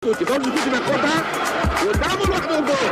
كوتي فوزي كوتي بياخدها قدامه لوحده الجول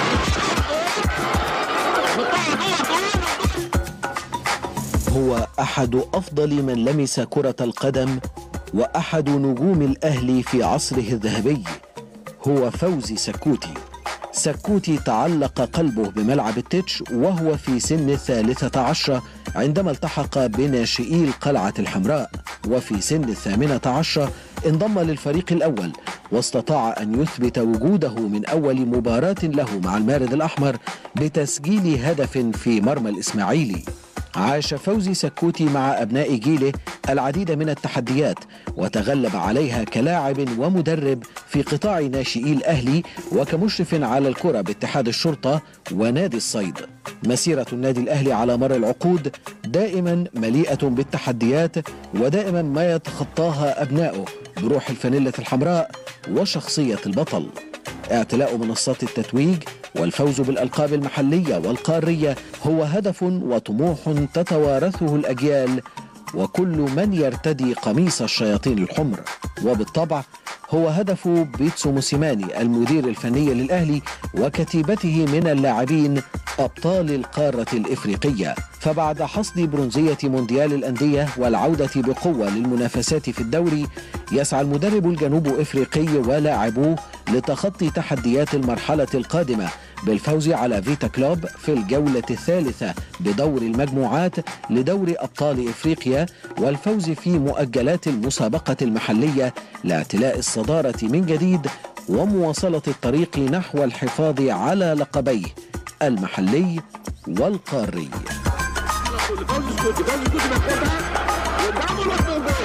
هو أحد أفضل من لمس كرة القدم وأحد نجوم الأهلي في عصره الذهبي هو فوزي سكوتي سكوتي تعلق قلبه بملعب التتش وهو في سن الثالثة عشرة عندما التحق بناشئي القلعة الحمراء وفي سن الثامنة عشرة انضم للفريق الأول واستطاع أن يثبت وجوده من أول مباراة له مع المارد الأحمر بتسجيل هدف في مرمى الإسماعيلي عاش فوزي سكوتي مع أبناء جيله العديد من التحديات وتغلب عليها كلاعب ومدرب في قطاع ناشئي الأهلي وكمشرف على الكرة باتحاد الشرطة ونادي الصيد مسيرة النادي الأهلي على مر العقود دائما مليئة بالتحديات ودائما ما يتخطاها أبنائه بروح الفانيلة الحمراء وشخصية البطل اعتلاء منصات التتويج والفوز بالألقاب المحلية والقارية هو هدف وطموح تتوارثه الأجيال وكل من يرتدي قميص الشياطين الحمر وبالطبع هو هدف بيتسو موسيماني المدير الفني للأهلي وكتيبته من اللاعبين أبطال القارة الإفريقية فبعد حصد برونزية مونديال الأندية والعودة بقوة للمنافسات في الدوري يسعى المدرب الجنوب إفريقي ولاعبوه لتخطي تحديات المرحلة القادمة بالفوز على فيتا كلوب في الجولة الثالثة بدور المجموعات لدور أبطال إفريقيا والفوز في مؤجلات المسابقة المحلية لاعتلاء الصدارة من جديد ومواصلة الطريق نحو الحفاظ على لقبيه المحلي والقاري فوزي كوتي فوزي كوتي بياخدها قدامه لوحده الجول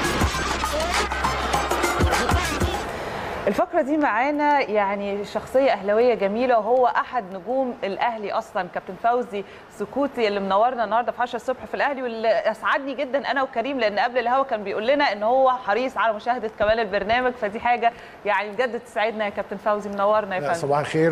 الفقرة دي معانا يعني شخصية أهلاوية جميلة وهو أحد نجوم الأهلي أصلا كابتن فوزي سكوتي اللي منورنا النهاردة في 10 الصبح في الأهلي واللي أسعدني جدا أنا وكريم لأن قبل الهوا كان بيقول لنا إن هو حريص على مشاهدة كمان البرنامج فدي حاجة يعني بجد تسعدنا يا كابتن فوزي منورنا يا لا، فندم صباح الخير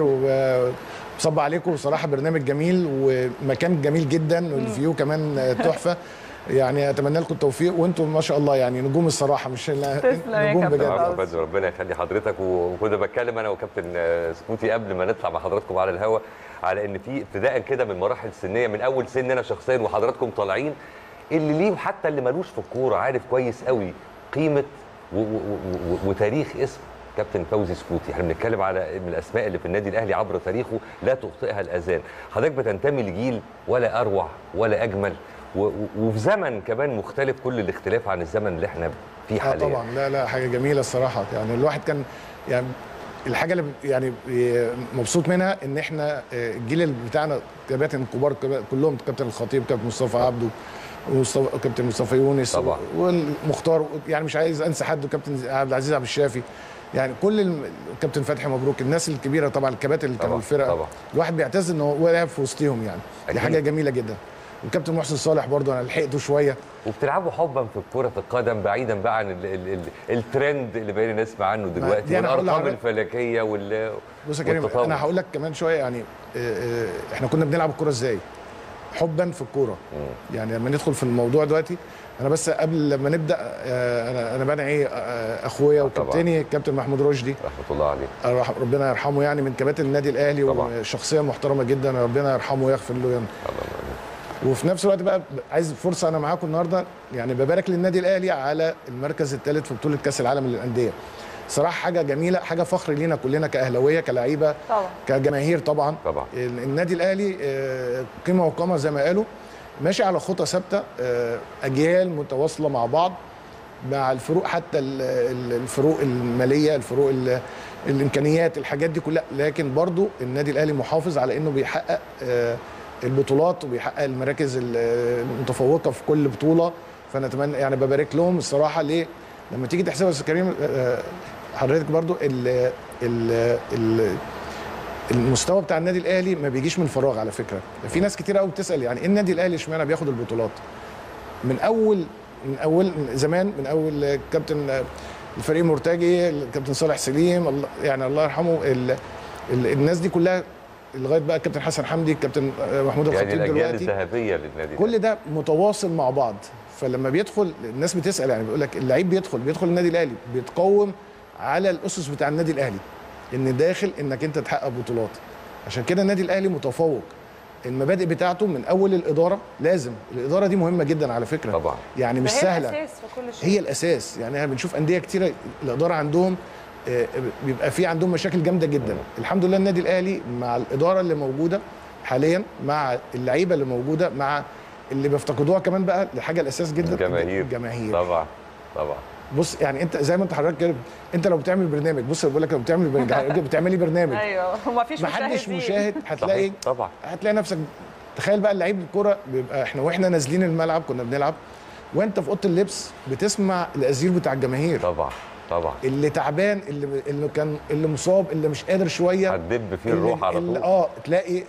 وصبح عليكم بصراحه برنامج جميل ومكان جميل جدا والفيو كمان تحفه يعني اتمنى لكم التوفيق وانتم ما شاء الله يعني نجوم الصراحه مش لا- تسلم يا نجوم كابتن بجد فوزي. عفوا بدر ربنا يخلي حضرتك وكنا بتكلم انا وكابتن آه، سكوتي قبل ما نطلع مع حضراتكم على الهوا على ان في ابتداء كده من مراحل سنيه من اول سن انا شخصيا وحضراتكم طالعين اللي ليه حتى اللي ملوش في الكوره عارف كويس قوي قيمه و- و- و- و- وتاريخ اسم كابتن فوزي سكوتي احنا بنتكلم على من الاسماء اللي في النادي الاهلي عبر تاريخه لا تخطئها الاذان حضرتك بتنتمي لجيل ولا اروع ولا اجمل و- و- وفي زمن كمان مختلف كل الاختلاف عن الزمن اللي احنا فيه اه حاليا طبعا لا لا حاجه جميله الصراحه يعني الواحد كان يعني الحاجه اللي يعني مبسوط منها ان احنا آه، الجيل بتاعنا كباتن كبار كبا- كلهم كابتن الخطيب كابتن مصطفى عبده ومصطفى كابتن مصطفى يونس طبعا. والمختار يعني مش عايز انسى حد كابتن عبد العزيز عبد الشافي يعني كل الم- كابتن فتحي مبروك الناس الكبيره طبعا الكباتن اللي كانوا طبعا، الفرقه طبعا. الواحد بيعتز ان هو لعب في وسطهم يعني دي أكيد. حاجه جميله جدا وكابتن محسن صالح برضه انا لحقته شويه وبتلعبوا حبا في كرة القدم بعيدا بقى عن ال ال ال الترند اللي بقينا نسمع عنه دلوقتي دي أنا هقول والارقام لحضرتك- الفلكيه وال بص يا كريم والتطور. انا هقول لك كمان شويه يعني آه، آه، احنا كنا بنلعب الكوره ازاي حبا في الكوره يعني لما ندخل في الموضوع دلوقتي انا بس قبل لما نبدا آه، انا انا بدعي آه، اخويا آه، طبعاً. وكابتني الكابتن محمود رشدي رحمه الله عليه أرح- ربنا يرحمه يعني من كباتن النادي الاهلي طبعاً. وشخصيه محترمه جدا ربنا يرحمه ويغفر له يعني وفي نفس الوقت بقى عايز فرصه انا معاكم النهارده يعني ببارك للنادي الاهلي على المركز الثالث في بطوله كاس العالم للانديه صراحه حاجه جميله حاجه فخر لينا كلنا كاهلاويه كلاعيبه طبعا كجماهير طبعا طبعا ال- النادي الاهلي آه، قيمه وقامه زي ما قالوا ماشي على خطى ثابته آه، اجيال متواصله مع بعض مع الفروق حتى ال- ال- الفروق الماليه الفروق ال- الامكانيات الحاجات دي كلها لكن برضو النادي الاهلي محافظ على انه بيحقق آه، البطولات وبيحقق المراكز ال- المتفوقه في كل بطوله فانا اتمنى يعني ببارك لهم الصراحه ليه لما تيجي تحسبها يا استاذ كريم آه، حضرتك برضو ال ال ال المستوى بتاع النادي الاهلي ما بيجيش من فراغ على فكره في ناس كتير قوي بتسال يعني ايه النادي الاهلي اشمعنى بياخد البطولات من اول من اول من زمان من اول كابتن الفريق مرتجي الكابتن صالح سليم الله يعني الله يرحمه ال ال الناس دي كلها لغايه بقى الكابتن حسن حمدي الكابتن محمود يعني الخطيب الاجيال دلوقتي الذهبيه للنادي كل ده متواصل مع بعض فلما بيدخل الناس بتسال يعني بيقول لك اللعيب بيدخل بيدخل النادي الاهلي بيتقوم على الاسس بتاع النادي الاهلي ان داخل انك انت تحقق بطولات عشان كده النادي الاهلي متفوق المبادئ بتاعته من اول الاداره لازم الاداره دي مهمه جدا على فكره طبعا. يعني مش فهي سهله الأساس في كل شيء هي الاساس يعني احنا بنشوف انديه كتيره الاداره عندهم آه، بيبقى في عندهم مشاكل جامده جدا الحمد لله النادي الاهلي مع الاداره اللي موجوده حاليا مع اللعيبه اللي موجوده مع اللي بيفتقدوها كمان بقى لحاجه الاساس جدا الجماهير الجماهير طبعا طبعا بص يعني انت زي ما انت حضرتك كده انت لو بتعمل برنامج بص بقول لك لو بتعمل برنامج بتعملي برنامج ايوه وما فيش محدش مشاهدين. مشاهد هتلاقي صحيح، طبعا هتلاقي نفسك تخيل بقى اللعيب الكوره بيبقى احنا واحنا نازلين الملعب كنا بنلعب وانت في اوضه اللبس بتسمع الازير بتاع الجماهير طبعا طبعا اللي تعبان اللي اللي كان اللي مصاب اللي مش قادر شويه هتدب فيه اللي- الروح على اللي طول اه تلاقي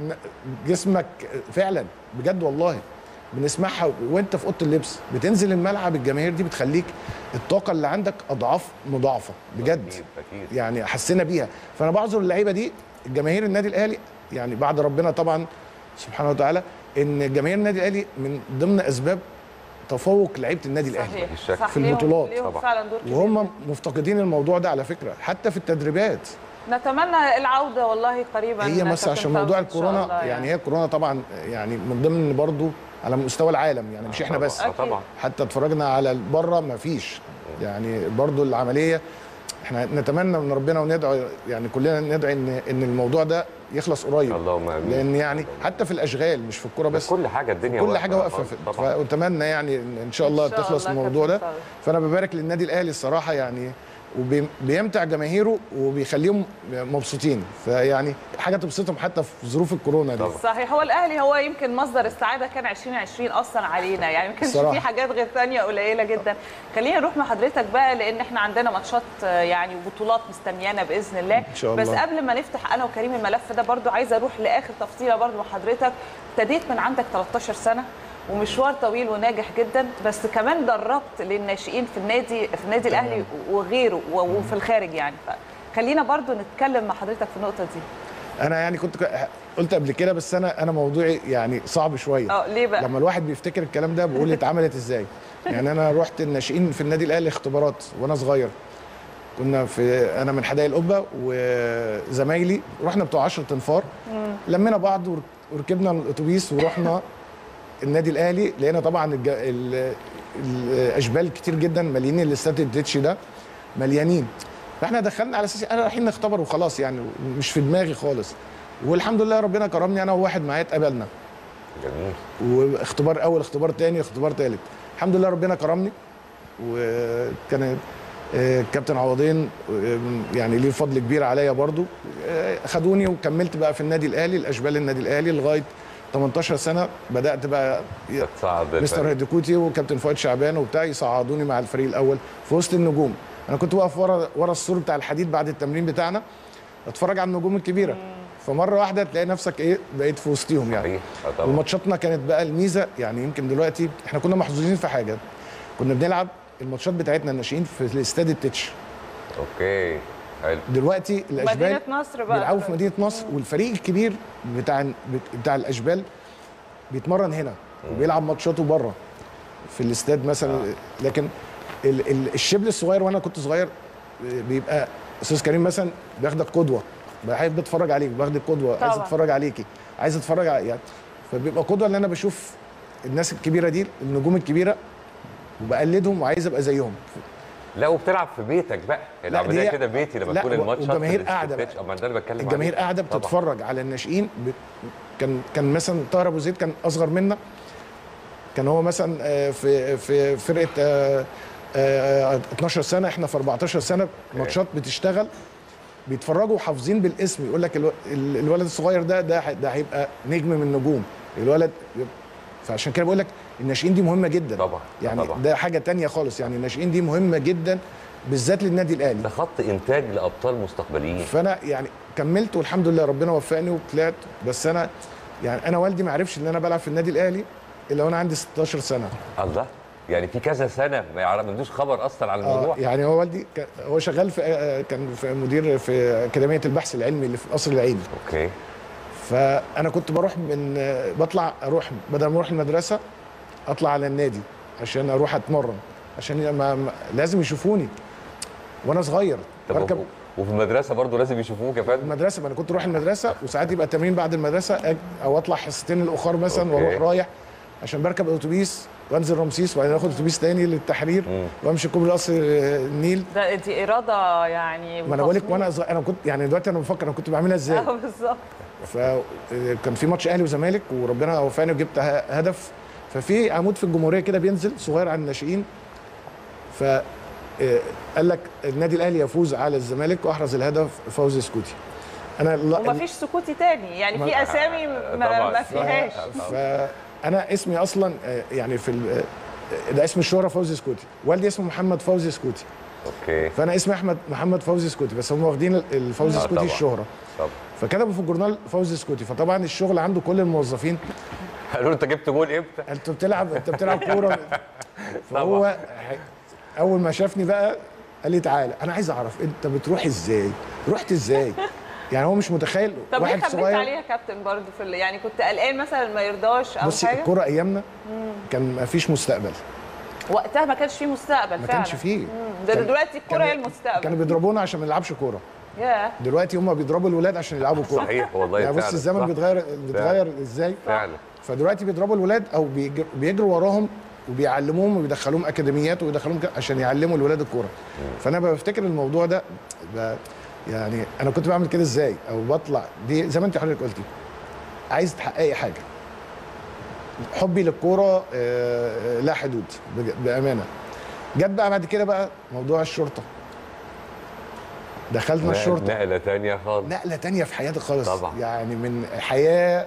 جسمك فعلا بجد والله بنسمعها وانت في اوضه اللبس بتنزل الملعب الجماهير دي بتخليك الطاقه اللي عندك اضعاف مضاعفه بجد اكيد اكيد يعني حسينا بيها فانا بعذر اللعيبه دي الجماهير النادي الاهلي يعني بعد ربنا طبعا سبحانه وتعالى ان جماهير النادي الاهلي من ضمن اسباب تفوق لعيبه النادي الاهلي صحيح مفيش شك. صح في ليهم- البطولات ليهم طبعا. فعلا دور كبير وهم مفتقدين الموضوع ده على فكره حتى في التدريبات نتمنى العوده والله قريبا هي بس كابتن عشان فوزي موضوع إن شاء الكورونا الله يعني هي الكورونا طبعا يعني من ضمن برضو على مستوى العالم يعني مش احنا طبعاً. بس آه، طبعا حتى اتفرجنا على بره ما فيش يعني برضو العمليه احنا نتمنى من ربنا وندعو يعني كلنا ندعي ان ان الموضوع ده يخلص قريب اللهم امين لان يعني حتى في الاشغال مش في الكوره بس بس كل حاجه الدنيا كل حاجه واقفه خالص في- طبعا فاتمنى يعني ان إن شاء الله إن شاء تخلص الله الموضوع ده كابتن طارق. فانا ببارك للنادي الاهلي الصراحه يعني وبيمتع جماهيره وبيخليهم مبسوطين فيعني حاجه تبسطهم حتى في ظروف الكورونا دي طبعا. صحيح هو الاهلي هو يمكن مصدر السعاده كان 2020 اصلا علينا يعني ما كانش الصراحة. في حاجات غير ثانيه قليله جدا خلينا نروح مع حضرتك بقى لان احنا عندنا ماتشات آه، يعني وبطولات مستنيانا باذن الله إن شاء بس الله. قبل ما نفتح انا وكريم الملف ده برضو عايزه اروح لاخر تفصيله برضو مع حضرتك ابتديت من عندك 13 سنه ومشوار طويل وناجح جدا بس كمان دربت للناشئين في النادي في النادي الاهلي وغيره و- وفي الخارج يعني خلينا برضو نتكلم مع حضرتك في النقطه دي انا يعني كنت ك- قلت قبل كده بس انا انا موضوعي يعني صعب شويه اه ليه بقى لما الواحد بيفتكر الكلام ده بيقول اتعملت ازاي يعني انا رحت الناشئين في النادي الاهلي اختبارات وانا صغير كنا في انا من حدائق القبه وزمايلي رحنا بتوع 10 تنفار لمينا بعض ور- وركبنا الاتوبيس ورحنا النادي الاهلي لقينا طبعا الج... ال... الاشبال كتير جدا مليانين الاستاد الديتش ده مليانين فاحنا دخلنا على اساس انا رايحين نختبر وخلاص يعني مش في دماغي خالص والحمد لله ربنا كرمني انا وواحد معايا اتقابلنا جميل واختبار اول اختبار تاني اختبار تالت الحمد لله ربنا كرمني وكان آه، كابتن عوضين آه، يعني ليه فضل كبير عليا برضو آه، خدوني وكملت بقى في النادي الاهلي الاشبال النادي الاهلي لغايه 18 سنه بدات بقى ي- تتصعد مستر الفريق. هيديكوتي وكابتن فؤاد شعبان وبتاع يصعدوني مع الفريق الاول في وسط النجوم انا كنت واقف ورا ورا السور بتاع الحديد بعد التمرين بتاعنا اتفرج على النجوم الكبيره فمره واحده تلاقي نفسك ايه بقيت في وسطهم يعني صحيح آه، طبعا وماتشاتنا كانت بقى الميزه يعني يمكن دلوقتي احنا كنا محظوظين في حاجه كنا بنلعب الماتشات بتاعتنا الناشئين في الاستاد التتش اوكي حلو دلوقتي الاشبال مدينه نصر بقى بيلعبوا في مدينه نصر والفريق الكبير بتاع بتاع الاشبال بيتمرن هنا وبيلعب ماتشاته بره في الاستاد مثلا لكن ال- ال- الشبل الصغير وانا كنت صغير بيبقى استاذ كريم مثلا بياخدك قدوه بحب اتفرج عليك باخدك قدوه عايز طبعا. اتفرج عليكي عايز اتفرج على يعني فبيبقى قدوه ان انا بشوف الناس الكبيره دي النجوم الكبيره وبقلدهم وعايز ابقى زيهم لا وبتلعب في بيتك بقى العمليه دي- كده بيتي لما لا، تكون الماتش والجماهير قاعدة بقى. اما ده اللي بتكلم الجماهير عليه. قاعده طبعاً. بتتفرج على الناشئين ب... كان كان مثلا طاهر ابو زيد كان اصغر منا كان هو مثلا آه، في في فرقه آه، آه، 12 سنه احنا في 14 سنه ماتشات بتشتغل بيتفرجوا وحافظين بالاسم يقول لك الو... ال- الولد الصغير ده ده ح- ده هيبقى نجم من النجوم الولد فعشان كده بقول لك الناشئين دي مهمه جدا طبعا يعني طبعا. ده حاجه تانية خالص يعني الناشئين دي مهمه جدا بالذات للنادي الاهلي ده خط انتاج لابطال مستقبليين فانا يعني كملت والحمد لله ربنا وفقني وطلعت بس انا يعني انا والدي ما عرفش ان انا بلعب في النادي الاهلي الا وانا عندي 16 سنه الله يعني في كذا سنه ما يعرف ما عندوش خبر اصلا عن اه الموضوع يعني هو والدي كان- هو شغال في آه، كان في مدير في اكاديميه البحث العلمي اللي في قصر العيني اوكي فانا كنت بروح من آه، بطلع اروح بدل ما اروح المدرسه اطلع على النادي عشان اروح اتمرن عشان ما ما- لازم يشوفوني وانا صغير طب بركب وفي المدرسه برضه لازم يشوفوك يا فندم المدرسه ما انا كنت اروح المدرسه وساعات يبقى التمرين بعد المدرسه أج- او اطلع حصتين الاخر مثلا أوكي. واروح رايح عشان بركب اتوبيس وانزل رمسيس وبعدين اخد اتوبيس تاني للتحرير وامشي كوبري قصر النيل ده دي اراده يعني ما انا بقول لك وتصميم. وانا صغير انا كنت يعني دلوقتي انا بفكر انا كنت بعملها ازاي اه بالظبط فكان في ماتش اهلي وزمالك وربنا وفقني وجبت ه- هدف ففي عمود في الجمهوريه كده بينزل صغير عن الناشئين ف آه، قال لك النادي الاهلي يفوز على الزمالك واحرز الهدف فوزي سكوتي انا لا- ومفيش سكوتي تاني يعني في ما- اسامي ما, طبعاً. ما فيهاش فانا اسمي اصلا آه، يعني في ال- آه، ده اسم الشهره فوزي سكوتي والدي اسمه محمد فوزي سكوتي اوكي فانا اسمي احمد محمد فوزي سكوتي بس هم واخدين الفوزي آه، سكوتي طبعاً. الشهره طب فكتبوا في الجورنال فوزي سكوتي فطبعا الشغل عنده كل الموظفين قالوا له انت جبت جول امتى؟ انت بتلعب انت بتلعب كوره فهو ح- اول ما شافني بقى قال لي تعالى انا عايز اعرف انت بتروح ازاي رحت ازاي يعني هو مش متخيل طب ليه واحد خبيت صغير عليه يا كابتن برضه في ال- يعني كنت قلقان مثلا ما يرضاش او بصي حاجه الكوره ايامنا كان ما فيش مستقبل وقتها ما كانش فيه مستقبل ما فعلا كانش فيه مم. ده كان- دلوقتي الكوره هي كان- المستقبل كانوا بيضربونا عشان ما نلعبش كوره ياه دلوقتي هم بيضربوا الولاد عشان يلعبوا كوره صحيح والله يعني بص فعلاً، الزمن صح. بيتغير بيتغير ازاي فعلا فدلوقتي بيضربوا الولاد او بيجر- بيجروا وراهم وبيعلموهم وبيدخلوهم اكاديميات ويدخلوهم ك- عشان يعلموا الولاد الكوره فانا بفتكر الموضوع ده ب- يعني انا كنت بعمل كده ازاي او بطلع دي زي ما انت حضرتك قلتي عايز تحققي حاجه حبي للكوره آه، لا حدود بج- بامانه جت بقى بعد كده بقى موضوع الشرطه دخلنا الشرطه نقله ثانيه خالص نقله تانية في حياتي خالص طبعا. يعني من حياه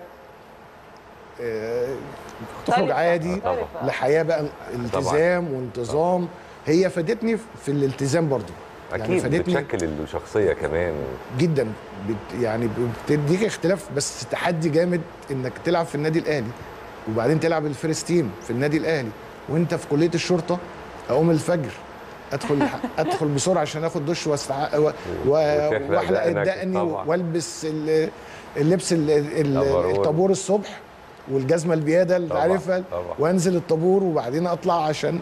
آه، تخرج مختلفة. عادي مختلفة. لحياه بقى التزام وانتظام هي فادتني في الالتزام برضو يعني اكيد فادتني بتشكل الشخصيه كمان جدا بت يعني بتديك اختلاف بس تحدي جامد انك تلعب في النادي الاهلي وبعدين تلعب الفيرست تيم في النادي الاهلي وانت في كليه الشرطه اقوم الفجر ادخل ادخل بسرعه عشان اخد دش واستع... و... و... وتحلق واحلق دقنك دقني طبعاً. والبس ال... اللبس ال... ال... الأفرول. الطابور الصبح والجزمه البياده اللي طبعاً، عارفها طبعاً. وانزل الطابور وبعدين اطلع عشان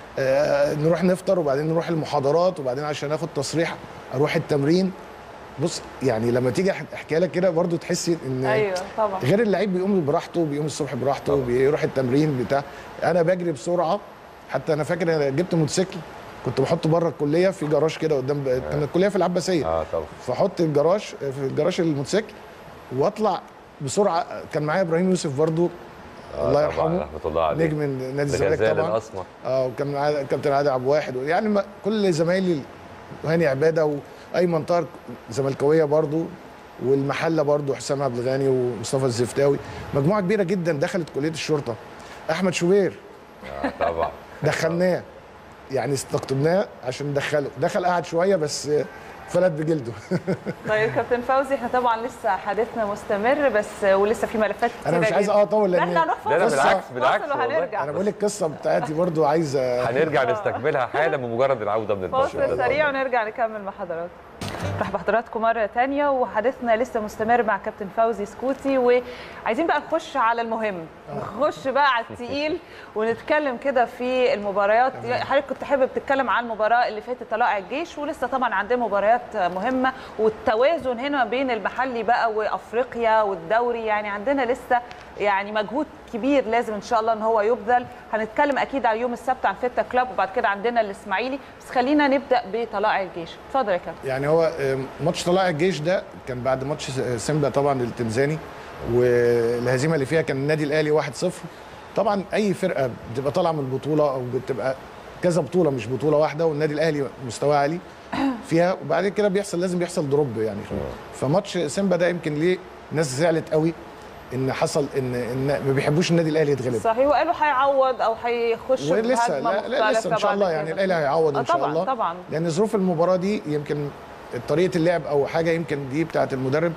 آه نروح نفطر وبعدين نروح المحاضرات وبعدين عشان اخد تصريح اروح التمرين بص يعني لما تيجي أح- احكي لك كده برضو تحسي ان ايوه طبعا غير اللعيب بيقوم براحته بيقوم الصبح براحته طبعا. بيروح التمرين بتاع انا بجري بسرعه حتى انا فاكر انا جبت موتوسيكل كنت بحطه بره الكليه في جراج كده قدام كان الكليه في العباسيه اه طبعا فاحط الجراج في الجراج الموتوسيكل واطلع بسرعه كان معايا ابراهيم يوسف برضو آه الله طبعاً، يرحمه رحمه الله عليه نجم نادي ده الزمالك غزال طبعا الاسمر اه وكان معايا كابتن عادل عبد الواحد يعني ما- كل زمايلي وهاني عباده وايمن طارق زملكاويه برضو والمحله برضو حسام عبد الغني ومصطفى الزفتاوي مجموعه كبيره جدا دخلت كليه الشرطه احمد شوبير آه طبعا دخلناه يعني استقطبناه عشان ندخله دخل قعد شويه بس فلت بجلده طيب كابتن فوزي احنا طبعا لسه حديثنا مستمر بس ولسه في ملفات كتير انا مش عايز اطول لا لان احنا هنروح لا لا فاصل. بالعكس فاصل بالعكس والله. وهنرجع انا بقول لك القصه بتاعتي برضو عايزه هنرجع نستكملها حالا بمجرد العوده من الفاصل فاصل سريع ونرجع نكمل مع حضراتكم مرحبا بحضراتكم مرة تانية وحديثنا لسه مستمر مع كابتن فوزي سكوتي وعايزين بقى نخش على المهم نخش بقى على التقيل ونتكلم كده في المباريات حضرتك كنت حابب تتكلم عن المباراة اللي فاتت طلائع الجيش ولسه طبعا عندنا مباريات مهمة والتوازن هنا بين المحلي بقى وافريقيا والدوري يعني عندنا لسه يعني مجهود كبير لازم ان شاء الله ان هو يبذل هنتكلم اكيد على يوم السبت عن فيتا كلاب وبعد كده عندنا الاسماعيلي بس خلينا نبدا بطلائع الجيش اتفضل يا كابتن يعني هو آم، ماتش طلائع الجيش ده كان بعد ماتش سيمبا طبعا التنزاني والهزيمه اللي فيها كان النادي الاهلي 1-0 طبعا اي فرقه بتبقى طالعه من البطوله او بتبقى كذا بطوله مش بطوله واحده والنادي الاهلي مستواه عالي فيها وبعد كده بيحصل لازم بيحصل دروب يعني فماتش سيمبا ده يمكن ليه ناس زعلت قوي ان حصل ان ان ما بيحبوش النادي الاهلي يتغلب صحيح وقالوا هيعوض او هيخش ولسه بهجمة لا, لا مختلفة لسه ان شاء بعد الله كده. يعني الاهلي هيعوض آه ان شاء طبعاً، الله طبعاً. لان ظروف المباراه دي يمكن طريقه اللعب او حاجه يمكن دي بتاعه المدرب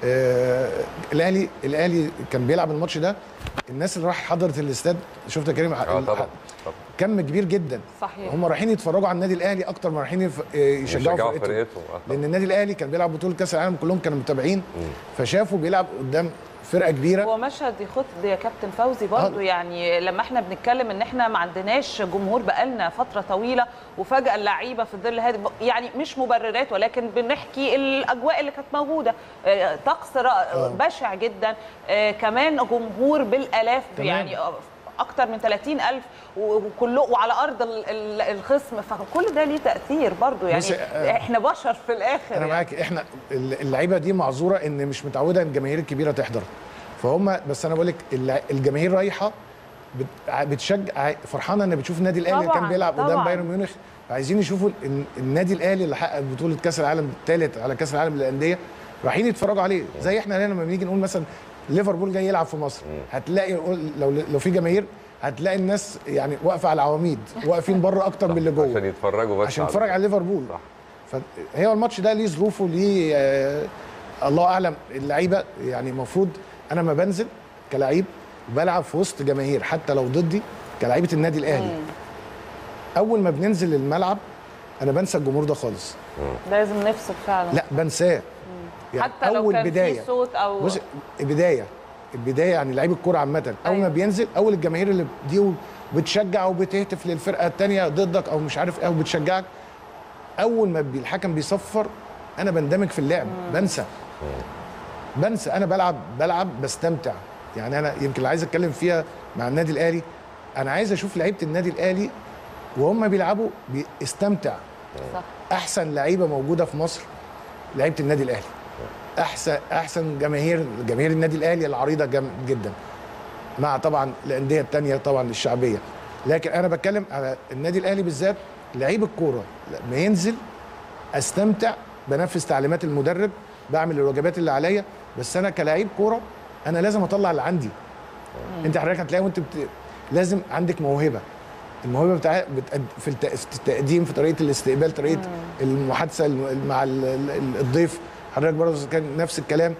آه الاهلي الاهلي كان بيلعب الماتش ده الناس اللي راح حضرت الاستاد شفت يا كريم اه طبعا طبعا كم كبير جدا صحيح. هم رايحين يتفرجوا على النادي الاهلي اكتر ما رايحين يف- يشجعوا يشجعوا فرقتهم فرقتهم آه. لان النادي الاهلي كان بيلعب بطوله كاس العالم كلهم كانوا متابعين فشافوا بيلعب قدام فرقه كبيره هو مشهد يخط يا كابتن فوزي برضه آه. يعني لما احنا بنتكلم ان احنا ما عندناش جمهور بقالنا فتره طويله وفجاه اللعيبه في ظل هذه يعني مش مبررات ولكن بنحكي الاجواء اللي كانت موجوده آه، طقس را- بشع جدا آه، كمان جمهور بالالاف تمام. يعني آه، اكتر من 30 الف وكله وعلى ارض ال- ال- الخصم فكل ده ليه تاثير برضه يعني بصي، آه، احنا بشر في الاخر انا يعني. معاك احنا اللعيبه دي معذوره ان مش متعوده ان الجماهير الكبيره تحضر فهم بس انا بقول لك الع- الجماهير رايحه بت- بتشجع فرحانه ان بتشوف النادي الاهلي اللي كان طبعاً، بيلعب قدام طبعاً. بايرن ميونخ عايزين يشوفوا ال- النادي الاهلي اللي حقق بطوله كاس العالم الثالث على كاس العالم للانديه رايحين يتفرجوا عليه زي احنا هنا لما بنيجي نقول مثلا ليفربول جاي يلعب في مصر هتلاقي لو لو في جماهير هتلاقي الناس يعني واقفه على العواميد واقفين بره اكتر من اللي جوه عشان يتفرجوا بس عشان على- نتفرج على ليفربول صح. فهي الماتش ده ليه ظروفه ليه آه الله اعلم اللعيبه يعني المفروض انا ما بنزل كلاعب بلعب في وسط جماهير حتى لو ضدي كلاعيبه النادي الاهلي اول ما بننزل الملعب انا بنسى الجمهور ده خالص لازم نفصل فعلا لا بنساه يعني حتى لو كان في صوت او بص البدايه البدايه يعني لعيب الكوره عامه اول ما أيوة. بينزل اول الجماهير اللي دي بتشجع وبتهتف للفرقه الثانيه ضدك او مش عارف ايه وبتشجعك اول ما بي- الحكم بيصفر انا بندمج في اللعب بنسى بنسى انا بلعب بلعب بستمتع يعني انا يمكن اللي عايز اتكلم فيها مع النادي الاهلي انا عايز اشوف لعيبه النادي الاهلي وهم بيلعبوا بيستمتع صح احسن لعيبه موجوده في مصر لعيبه النادي الاهلي احسن احسن جماهير جماهير النادي الاهلي العريضه جم جدا مع طبعا الانديه الثانيه طبعا الشعبيه لكن انا بتكلم على النادي الاهلي بالذات لعيب الكوره لما ينزل استمتع بنفذ تعليمات المدرب بعمل الواجبات اللي عليا بس انا كلاعب كوره انا لازم اطلع اللي عندي انت حضرتك هتلاقي وانت بت... لازم عندك موهبه الموهبه بتاع بتقد... في, الت... في التقديم في طريقه الاستقبال طريقه المحادثه الم- مع ال... ال- الضيف حضرتك برضه كان نفس الكلام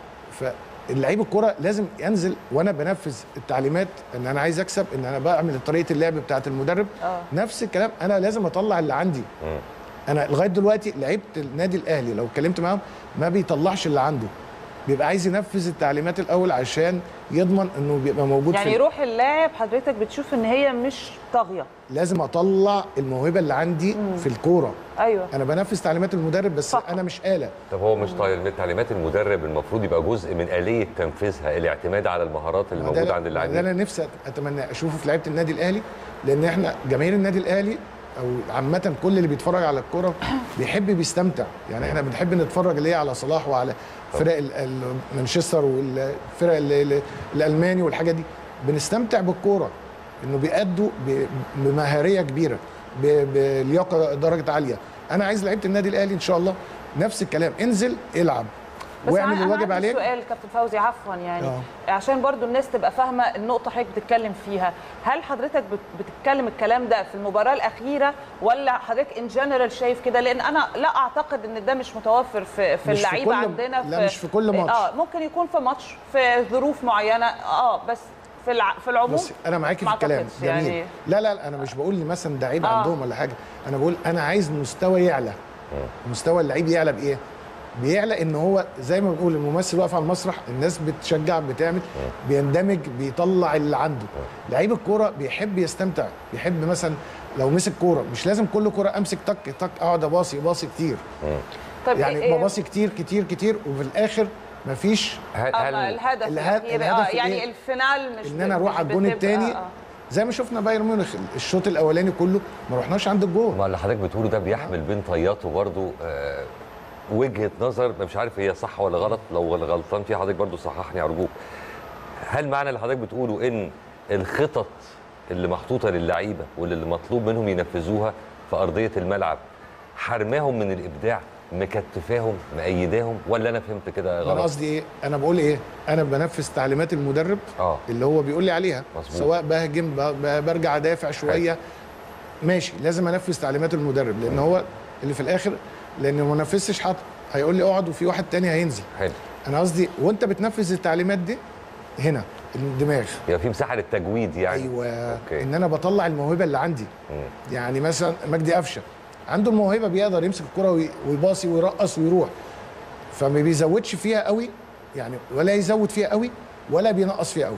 فاللعيب الكوره لازم ينزل وانا بنفذ التعليمات ان انا عايز اكسب ان انا بعمل طريقه اللعب بتاعه المدرب آه. نفس الكلام انا لازم اطلع اللي عندي انا لغايه دلوقتي لعيبه النادي الاهلي لو اتكلمت معاهم ما بيطلعش اللي عنده بيبقى عايز ينفذ التعليمات الاول عشان يضمن انه بيبقى موجود يعني في روح اللاعب حضرتك بتشوف ان هي مش طاغيه لازم اطلع الموهبه اللي عندي في الكوره ايوه انا بنفذ تعليمات المدرب بس صح. انا مش آلة طب هو مش طايل تعليمات المدرب المفروض يبقى جزء من آلية تنفيذها الاعتماد على المهارات اللي ده موجودة أنا- عند ده اللاعبين انا نفسي اتمنى اشوفه في لعيبه النادي الاهلي لان احنا جماهير النادي الاهلي او عامه كل اللي بيتفرج على الكوره بيحب بيستمتع يعني احنا بنحب نتفرج ليه على صلاح وعلى فرق ال- ال- مانشستر والفرق ال- ال- الالماني والحاجات دي بنستمتع بالكوره انه بيأدوا ب- بمهاريه كبيره ب- بلياقه درجه عاليه انا عايز لعيبه النادي الاهلي ان شاء الله نفس الكلام انزل العب بس واعمل أنا الواجب عندي عليك سؤال كابتن فوزي عفوا يعني آه. عشان برضو الناس تبقى فاهمه النقطه حضرتك بتتكلم فيها هل حضرتك بت- بتتكلم الكلام ده في المباراه الاخيره ولا حضرتك ان جنرال شايف كده لان انا لا اعتقد ان ده مش متوفر في في مش في اللعيبه كل- عندنا لا، مش في كل ماتش. اه ممكن يكون في ماتش في ظروف معينه اه بس في الع... في العموم بص انا معاكي في ما الكلام أعتقدش جميل يعني لا لا لا انا مش بقول لي مثلا ده عيب آه. عندهم ولا حاجه انا بقول انا عايز مستوى يعلى مستوى اللعيب يعلى بايه بيعلى ان هو زي ما بنقول الممثل واقف على المسرح الناس بتشجع بتعمل بيندمج بيطلع اللي عنده لعيب الكوره بيحب يستمتع بيحب مثلا لو مسك كوره مش لازم كل كوره امسك تك تك اقعد اباصي باصي كتير طب يعني إيه- بباصي كتير كتير كتير وفي الاخر مفيش هل, آه، هل الهدف الهدف- الأخير، الهدف اه يعني إيه؟ الفينال مش ان انا بت- اروح مش على الجون بتبقى- الثاني آه. زي ما شفنا بايرن ميونخ الشوط الاولاني كله ما رحناش عند الجون ما اللي حضرتك بتقوله ده بيحمل بين طياته برضو آه، وجهه نظر مش عارف هي صح ولا غلط لو غلطان فيها حضرتك برضو صححني ارجوك هل معنى اللي حضرتك بتقوله ان الخطط اللي محطوطه للعيبه واللي مطلوب منهم ينفذوها في ارضيه الملعب حرماهم من الابداع مكتفاهم مأيداهم ولا انا فهمت كده انا غلط قصدي ايه انا بقول ايه انا بنفذ تعليمات المدرب اه اللي هو بيقول لي عليها مظبوط. سواء بهجم ب- ب- برجع ادافع شويه ماشي لازم انفذ تعليمات المدرب لان هو اللي في الاخر لان ما نفذتش حط هيقول لي اقعد وفي واحد تاني هينزل حلو انا قصدي وانت بتنفذ التعليمات دي هنا الدماغ يبقى في مساحه للتجويد يعني ايوه أوكي. ان انا بطلع الموهبه اللي عندي يعني مثلا مجدي قفشه عنده الموهبه بيقدر يمسك الكره وي- ويباصي ويرقص ويروح فما بيزودش فيها قوي يعني ولا يزود فيها قوي ولا بينقص فيها قوي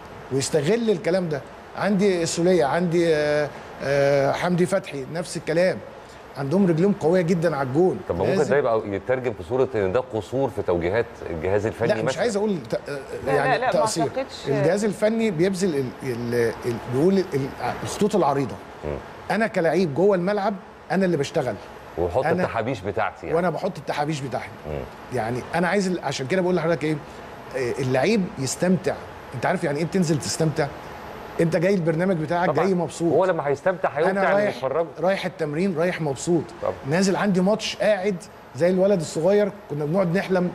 ويستغل الكلام ده عندي السوليه عندي آه، آه، حمدي فتحي نفس الكلام عندهم رجلهم قويه جدا على الجون طب ما ممكن لازم- ده يبقى يترجم في صوره ان ده قصور في توجيهات الجهاز الفني لا مش مثلاً؟ عايز اقول ت- لا، يعني لا، ما تقصير أعتقدش. الجهاز الفني بيبذل ال ال ال بيقول ال- الخطوط العريضه انا كلعيب جوه الملعب انا اللي بشتغل وحط أنا- التحابيش بتاعتي يعني وانا بحط التحابيش بتاعي يعني انا عايز ال- عشان كده بقول لحضرتك ايه آه، اللعيب يستمتع انت عارف يعني ايه بتنزل تستمتع انت جاي البرنامج بتاعك طبعاً. جاي مبسوط هو لما هيستمتع انا هيمتع اللي رايح بيتفرجوا رايح التمرين رايح مبسوط طبعا. نازل عندي ماتش قاعد زي الولد الصغير كنا بنقعد نحلم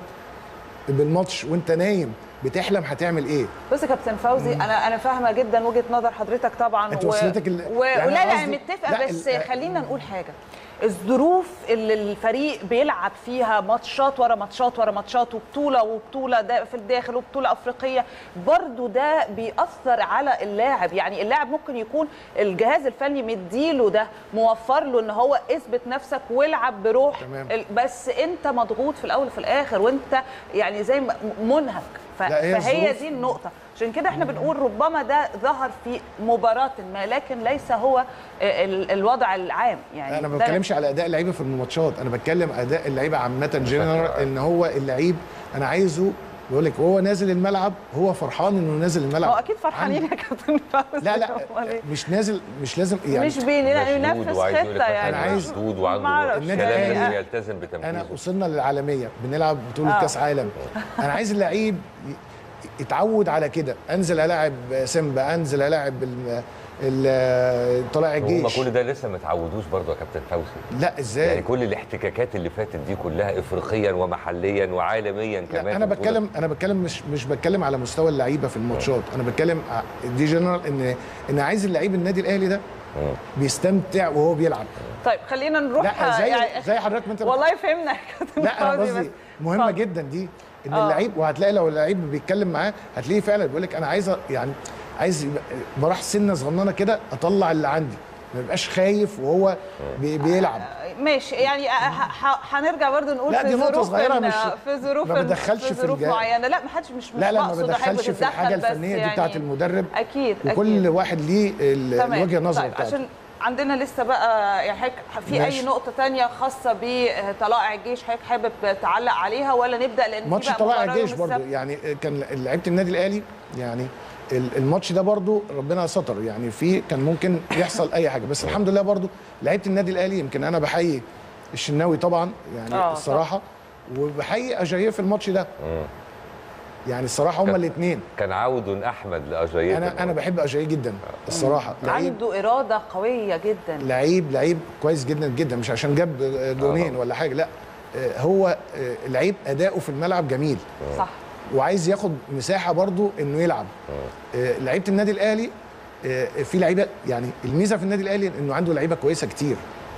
بالماتش وانت نايم بتحلم هتعمل ايه بص يا كابتن فوزي انا انا فاهمه جدا وجهه نظر حضرتك طبعا أنت وصلتك ال- و... يعني ولا لا قصدي- متفقه لا، بس ال- خلينا نقول حاجه الظروف اللي الفريق بيلعب فيها ماتشات ورا ماتشات ورا ماتشات وبطوله وبطوله ده في الداخل وبطوله افريقيه برضو ده بيأثر على اللاعب يعني اللاعب ممكن يكون الجهاز الفني مديله ده موفر له ان هو اثبت نفسك والعب بروح تمام. ال- بس انت مضغوط في الاول وفي الاخر وانت يعني زي ما- منهك ف... لا، هي فهي الظروف- دي النقطة عشان كده احنا بنقول ربما ده ظهر في مباراة ما لكن ليس هو ال- الوضع العام يعني انا ما ده- بتكلمش على اداء اللعيبه في الماتشات انا بتكلم اداء اللعيبه عامه جنرال ان هو اللعيب انا عايزه بقول لك وهو نازل الملعب هو فرحان انه نازل الملعب هو اكيد فرحانين يا كابتن فوزي لا لا أمال إيه؟ مش نازل مش لازم يعني مش بينافس مشدود وعايز يقول لك خطة مثلاً يعني أنا عايز- مشدود وعنده معرفش. النادي كلام الأهلي- لازم يلتزم انا بتنفيذه وصلنا للعالميه بنلعب بطوله آه. كاس عالم انا عايز اللعيب ي- يتعود على كده انزل العب سيمبا انزل العب ال- ال- طلائع هم الجيش كل ده لسه ما اتعودوش برضه يا كابتن فوزي لا ازاي يعني كل الاحتكاكات اللي فاتت دي كلها افريقيا ومحليا وعالميا كمان لا انا في البطولة. بتكلم انا بتكلم مش مش بتكلم على مستوى اللعيبه في الماتشات انا بتكلم ع- دي جنرال ان ان عايز اللعيب النادي الاهلي ده مم. بيستمتع وهو بيلعب طيب خلينا نروح لا زي يعني زي حضرتك ما انت والله فهمنا يا كابتن لا انا فوزي قصدي بس مهمه اتفضل. جدا دي ان آه. اللعيب وهتلاقي لو اللعيب بيتكلم معاه هتلاقيه فعلا بيقول لك انا عايز أ- يعني عايز يبقى- بروح سنه صغننه كده اطلع اللي عندي ما يبقاش خايف وهو بي بيلعب ماشي يعني ه- ه- هنرجع برضه نقول لا، في دي نقطة ظروف صغيرة إن- مش- في ظروف ما بدخلش في في ظروف الجا- معينه لا ما حدش مش مش لا لا ما بقصد حاجة بدخلش في بتتدخل الحاجه بس الفنيه دي يعني بتاعت المدرب اكيد وكل أكيد. واحد ليه ال- تمام. الوجهه النظر طيب بتاعته عشان عندنا لسه بقى يعني حضرتك في اي ماشي. نقطه تانية خاصه بطلائع الجيش حضرتك حابب تعلق عليها ولا نبدا لان في ماتش بقى طلائع مباراة الجيش يوم برضو السبت. يعني كان لعيبه النادي الاهلي يعني ال- الماتش ده برضو ربنا ستر يعني في كان ممكن يحصل اي حاجه بس الحمد لله برضو لعيبه النادي الاهلي يمكن انا بحيي الشناوي طبعا يعني آه، الصراحه وبحيي اجاييه في الماتش ده يعني الصراحه هما كان- الاثنين كان عود احمد لاجاييه انا انا بحب اجاييه جدا الصراحه لعيب عنده اراده قويه جدا لعيب لعيب كويس جدا جدا مش عشان جاب جونين ولا حاجه لا آه، هو آه، لعيب اداؤه في الملعب جميل صح وعايز ياخد مساحه برضو انه يلعب آه، لعيبه النادي الاهلي آه، في لعيبه يعني الميزه في النادي الاهلي انه عنده لعيبه كويسه كتير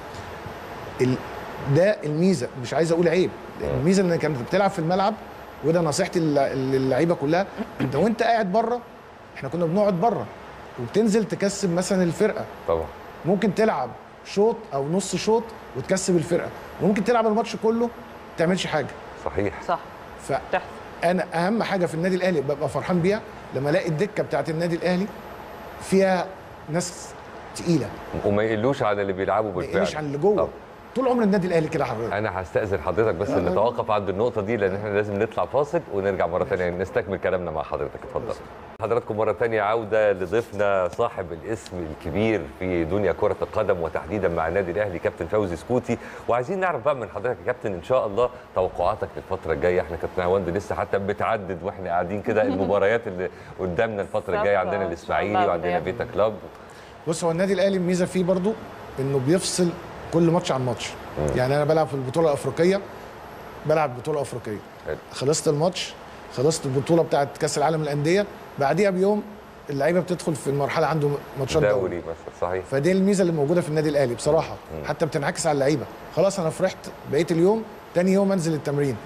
ال- ده الميزه مش عايز اقول عيب الميزه انك كانت بتلعب في الملعب وده نصيحتي للع- للعيبه كلها انت وانت قاعد بره احنا كنا بنقعد بره وبتنزل تكسب مثلا الفرقه طبعا ممكن تلعب شوط او نص شوط وتكسب الفرقه وممكن تلعب الماتش كله ما تعملش حاجه صحيح صح ف تحفه انا اهم حاجه في النادي الاهلي ببقى فرحان بيها لما الاقي الدكه بتاعت النادي الاهلي فيها ناس تقيله وما يقلوش عن اللي بيلعبوا ما بالفعل يقلش عن اللي جوه طبعا. طول عمر النادي الاهلي كده حضرتك انا هستاذن حضرتك بس آه. نتوقف عند النقطه دي لان احنا لازم نطلع فاصل ونرجع مره ثانيه نستكمل كلامنا مع حضرتك اتفضل حضراتكم مره ثانيه عوده لضيفنا صاحب الاسم الكبير في دنيا كره القدم وتحديدا مع النادي الاهلي كابتن فوزي سكوتي وعايزين نعرف بقى من حضرتك يا كابتن ان شاء الله توقعاتك للفتره الجايه احنا كابتن عوند لسه حتى بتعدد واحنا قاعدين كده المباريات اللي قدامنا الفتره الجايه بالظبط. عندنا إن شاء الاسماعيلي الله وعندنا بجد. بيتا كلاب بص هو النادي الاهلي الميزه فيه برضو انه بيفصل كل ماتش عن ماتش يعني انا بلعب في البطوله الافريقيه بلعب بطوله افريقيه حلو. خلصت الماتش خلصت البطوله بتاعت كاس العالم للانديه بعديها بيوم اللعيبه بتدخل في المرحله عنده ماتشات دوري دوري مثلا صحيح فدي الميزه اللي موجوده في النادي الاهلي بصراحه حتى بتنعكس على اللعيبه خلاص انا فرحت بقيت اليوم تاني يوم انزل التمرين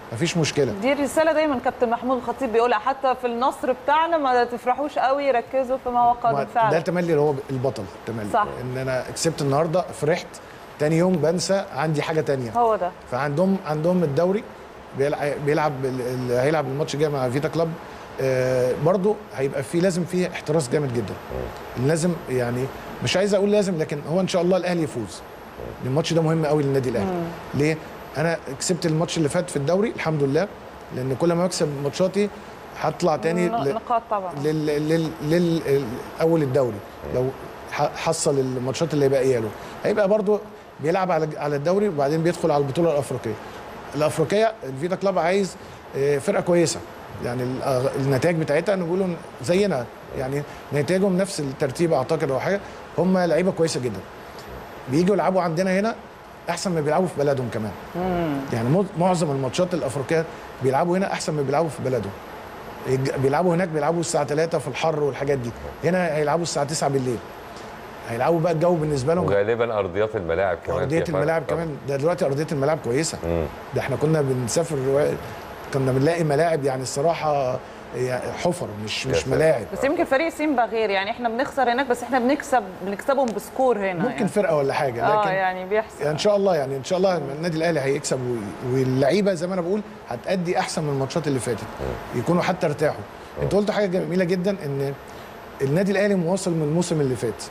مفيش مشكله دي رساله دايما كابتن محمود الخطيب بيقولها حتى في النصر بتاعنا ما تفرحوش قوي ركزوا في ما هو قادم ما- ده فعلا التملي اللي هو البطل التملي صح. ان انا كسبت النهارده فرحت تاني يوم بنسى عندي حاجه تانية هو ده فعندهم عندهم الدوري بيلعب بيلعب ال- اللي هيلعب الماتش الجاي مع فيتا كلاب آه برضه هيبقى فيه لازم فيه احتراس جامد جدا لازم يعني مش عايز اقول لازم لكن هو ان شاء الله الاهلي يفوز الماتش ده مهم قوي للنادي الاهلي ليه انا كسبت الماتش اللي فات في الدوري الحمد لله لان كل ما بكسب ماتشاتي هطلع تاني ن- ل- نقاط طبعا لل لل لل اول الدوري لو ح- حصل الماتشات اللي باقيه له هيبقى برضو بيلعب على على الدوري وبعدين بيدخل على البطوله الافريقيه الافريقيه الفيتا كلاب عايز آه، فرقه كويسه يعني ال- آه، النتائج بتاعتها انا بقولوا زينا يعني نتائجهم نفس الترتيب اعتقد او حاجه هم لعيبه كويسه جدا بييجوا يلعبوا عندنا هنا احسن ما بيلعبوا في بلدهم كمان يعني مو- معظم الماتشات الافريقيه بيلعبوا هنا احسن ما بيلعبوا في بلدهم يج- بيلعبوا هناك بيلعبوا الساعه 3 في الحر والحاجات دي هنا هيلعبوا الساعه 9 بالليل هيلعبوا بقى الجو بالنسبه لهم وغالبا ارضيات الملاعب كمان ارضيه فيها فرق الملاعب طبعاً. كمان ده دلوقتي ارضيه الملاعب كويسه مم. ده احنا كنا بنسافر كنا بنلاقي ملاعب يعني الصراحه يعني حفر مش يا مش ساتر. ملاعب بس يمكن فريق سيمبا غير يعني احنا بنخسر هناك بس احنا بنكسب بنكسبهم بسكور هنا ممكن يعني. فرقه ولا حاجه اه لكن يعني بيحصل يعني ان شاء الله يعني ان شاء الله النادي الاهلي هيكسب و- واللعيبه زي ما انا بقول هتأدي احسن من الماتشات اللي فاتت يكونوا حتى ارتاحوا انت قلت حاجه جميله جدا ان النادي الاهلي مواصل من الموسم اللي فات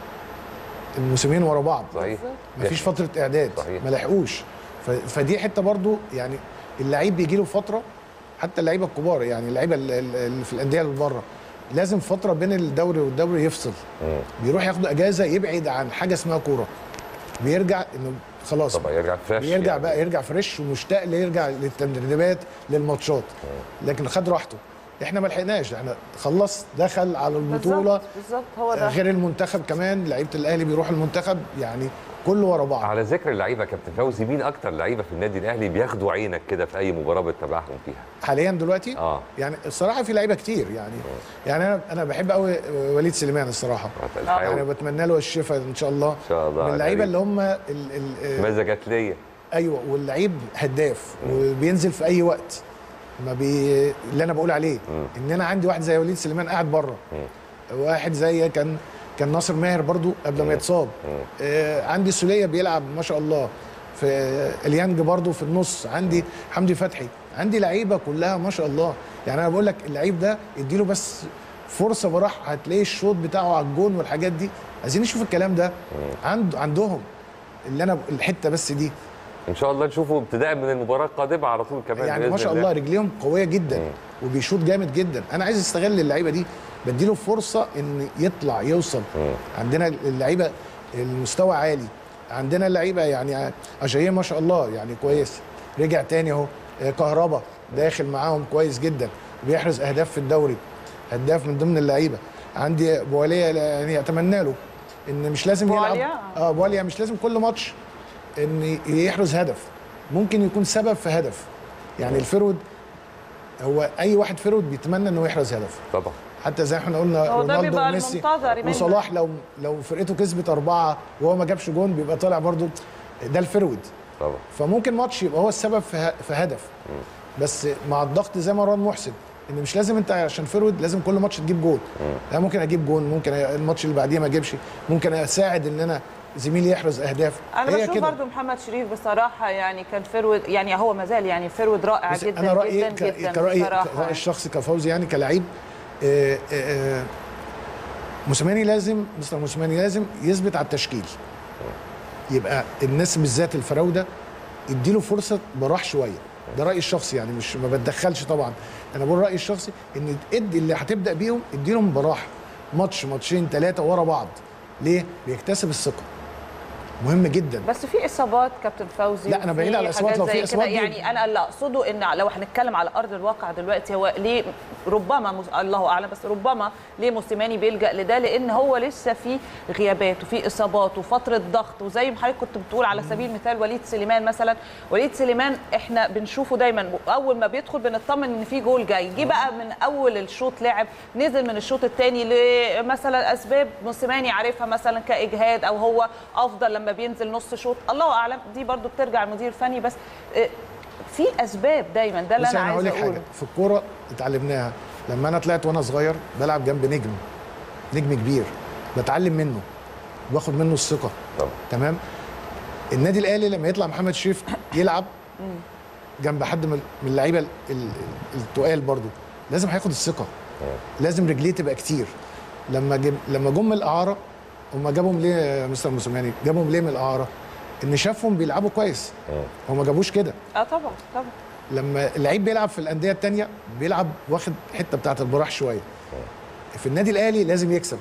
الموسمين ورا بعض صحيح مفيش فتره اعداد صحيح. ما لحقوش ف- فدي حته برضو يعني اللعيب بيجي له فتره حتى اللعيبه الكبار يعني اللعيبه ال- ال- اللي في الانديه اللي بره لازم فتره بين الدوري والدوري يفصل مم. بيروح ياخد اجازه يبعد عن حاجه اسمها كوره بيرجع انه خلاص طبعا يرجع فريش بيرجع يعني. بقى يرجع فريش ومشتاق ليرجع للتدريبات للماتشات لكن خد راحته احنا ما لحقناش احنا خلص دخل على البطوله بالظبط بالظبط هو ده غير المنتخب كمان لعيبه الاهلي بيروح المنتخب يعني كله ورا بعض على ذكر اللعيبه يا كابتن فوزي مين اكتر لعيبه في النادي الاهلي بياخدوا عينك كده في اي مباراه بتتابعهم فيها حاليا دلوقتي اه يعني الصراحه في لعيبه كتير يعني يعني انا انا بحب قوي وليد سليمان الصراحه يعني الحيوي بتمنى له الشفاء ان شاء الله ان شاء الله من اللعيبه غريب. اللي هم ال ال ماذا جات ليا ايوه واللعيب هداف وبينزل في اي وقت ما بي اللي انا بقول عليه ان انا عندي واحد زي وليد سليمان قاعد بره واحد زي كان كان ناصر ماهر برضو قبل ما يتصاب آه عندي سوليه بيلعب ما شاء الله في اليانج برضو في النص عندي حمدي فتحي عندي لعيبه كلها ما شاء الله يعني انا بقول لك اللعيب ده اديله بس فرصه براح هتلاقي الشوط بتاعه على الجون والحاجات دي عايزين نشوف الكلام ده عند عندهم اللي انا الحته بس دي ان شاء الله نشوفه ابتداء من المباراه القادمه على طول كمان يعني بإذن ما شاء الله رجليهم قويه جدا وبيشوط جامد جدا انا عايز استغل اللعيبه دي بديله فرصه ان يطلع يوصل عندنا اللعيبه المستوى عالي عندنا اللعيبه يعني اجاييه ما شاء الله يعني كويس رجع تاني اهو آه، كهربا داخل معاهم كويس جدا بيحرز اهداف في الدوري هداف من ضمن اللعيبه عندي بواليا يعني اتمنى له ان مش لازم يلعب بواليا؟ اه بواليا مش لازم كل ماتش ان يحرز هدف ممكن يكون سبب في هدف يعني الفرود هو اي واحد فرود بيتمنى انه يحرز هدف طبعا حتى زي ما احنا قلنا هو ده رونالدو بيبقى وميسي المنتظر منه. وصلاح لو لو فرقته كسبت اربعه وهو ما جابش جون بيبقى طالع برضو ده الفرود طبعا فممكن ماتش يبقى هو السبب في ه- في هدف بس مع الضغط زي مروان محسن ان مش لازم انت عشان فرود لازم كل ماتش تجيب جول لا ممكن اجيب جون ممكن الماتش اللي بعديه ما اجيبش ممكن اساعد ان انا زميلي يحرز اهداف انا هي بشوف كده. برضو محمد شريف بصراحه يعني كان فرود يعني هو ما زال يعني فرود رائع بس جدا انا رايي جدا ك- جدا كرايي بصراحه كرايي يعني. الشخصي كفوزي يعني كلاعب آه، آه، موسيماني لازم مستر موسيماني لازم يثبت على التشكيل يبقى الناس بالذات الفراوده اديله فرصه براح شويه ده رايي الشخصي يعني مش ما بتدخلش طبعا انا بقول رايي الشخصي ان ادي اللي هتبدا بيهم اديلهم براح ماتش ماتشين ثلاثه ورا بعض ليه بيكتسب الثقه مهم جدا بس في اصابات كابتن فوزي لا، أنا بعيد وفي على الإصابات، حاجات لو في زي كده. إصابات دي- يعني انا اللي اقصده ان لو هنتكلم على ارض الواقع دلوقتي هو ليه ربما مس... الله اعلم بس ربما ليه موسيماني بيلجا لده لان هو لسه في غيابات وفي اصابات وفتره ضغط وزي ما حضرتك كنت بتقول على سبيل المثال وليد سليمان مثلا وليد سليمان احنا بنشوفه دايما اول ما بيدخل بنطمن ان في جول جاي جه بقى من اول الشوط لعب نزل من الشوط الثاني لمثلا اسباب موسيماني عارفها مثلا كاجهاد او هو افضل لما بينزل نص شوط الله اعلم دي برضو بترجع المدير الفني بس آه، في اسباب دايما ده اللي بصي انا انا هقول عايزه لك اقوله حاجه في الكوره اتعلمناها لما انا طلعت وانا صغير بلعب جنب نجم نجم كبير بتعلم منه باخد منه الثقه طبعا تمام النادي الاهلي لما يطلع محمد شريف يلعب جنب حد من من اللعيبه ال- ال- التقال برضو لازم هياخد الثقه لازم رجليه تبقى كتير لما جم لما جم من الاعاره هم جابهم ليه يا مستر موسيماني جابهم ليه من الاعاره ان شافهم بيلعبوا كويس هم ما جابوش كده اه طبعا طبعا لما اللعيب بيلعب في الانديه التانية بيلعب واخد حته بتاعت البراح شويه في النادي الاهلي لازم يكسب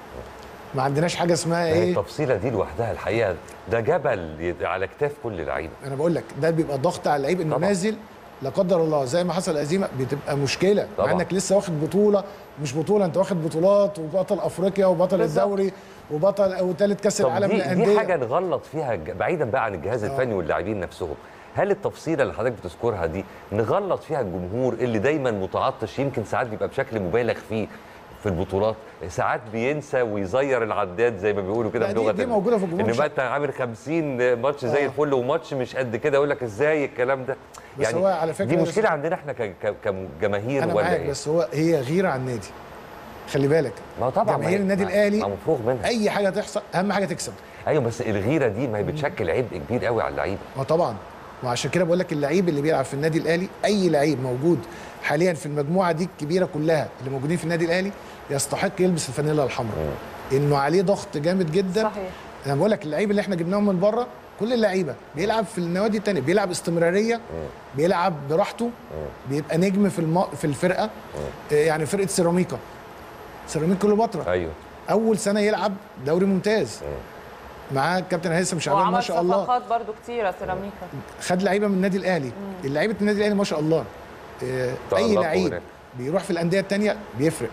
ما عندناش حاجه اسمها هي ايه التفصيله دي لوحدها الحقيقه ده جبل يد- على كتاف كل لعيبه انا بقول لك ده بيبقى ضغط على اللعيب انه طبعا. نازل لا قدر الله زي ما حصل هزيمه بتبقى مشكله مع طبعا. انك لسه واخد بطوله مش بطوله انت واخد بطولات وبطل افريقيا وبطل بالظبط. الدوري وبطل وثالث كاس طب العالم دي, للانديه دي حاجه نغلط فيها ج- بعيدا بقى عن الجهاز الفني واللاعبين نفسهم هل التفصيله اللي حضرتك بتذكرها دي نغلط فيها الجمهور اللي دايما متعطش يمكن ساعات بيبقى بشكل مبالغ فيه في البطولات ساعات بينسى ويزير العداد زي ما بيقولوا كده لا، بلغه دي- دي ال- موجودة في الجمهور ان مش- بقى انت عامل 50 ماتش زي آه. الفل وماتش مش قد كده يقول لك ازاي الكلام ده بس هو على فكرة دي بس- مشكله عندنا احنا ك- ك- كجماهير انا ولا معاك ايه بس هو هي غيره على النادي خلي بالك ما هو طبعا ما جماهير هي- النادي ما- الاهلي ما مفروغ منها اي حاجه تحصل اهم حاجه تكسب ايوه بس الغيره دي ما هي بتشكل عبء كبير قوي على اللعيبه ما طبعا وعشان كده بقول لك اللعيب اللي بيلعب في النادي الاهلي اي لعيب موجود حاليا في المجموعه دي الكبيره كلها اللي موجودين في النادي الاهلي يستحق يلبس الفانيلا الحمراء انه عليه ضغط جامد جدا صحيح. انا بقول لك اللعيب اللي احنا جبناهم من بره كل اللعيبه بيلعب في النوادي التانية بيلعب استمراريه بيلعب براحته بيبقى نجم في الم... في الفرقه آه، يعني فرقه سيراميكا سيراميكا كليوباترا ايوه اول سنه يلعب دوري ممتاز معاه الكابتن هيثم شعبان ما وعمل شاء الله صفقات برضو كتيره سيراميكا خد لعيبه من النادي الاهلي اللعيبه النادي الاهلي ما شاء الله آه، اي تألقوا لعيب هناك. بيروح في الانديه التانية بيفرق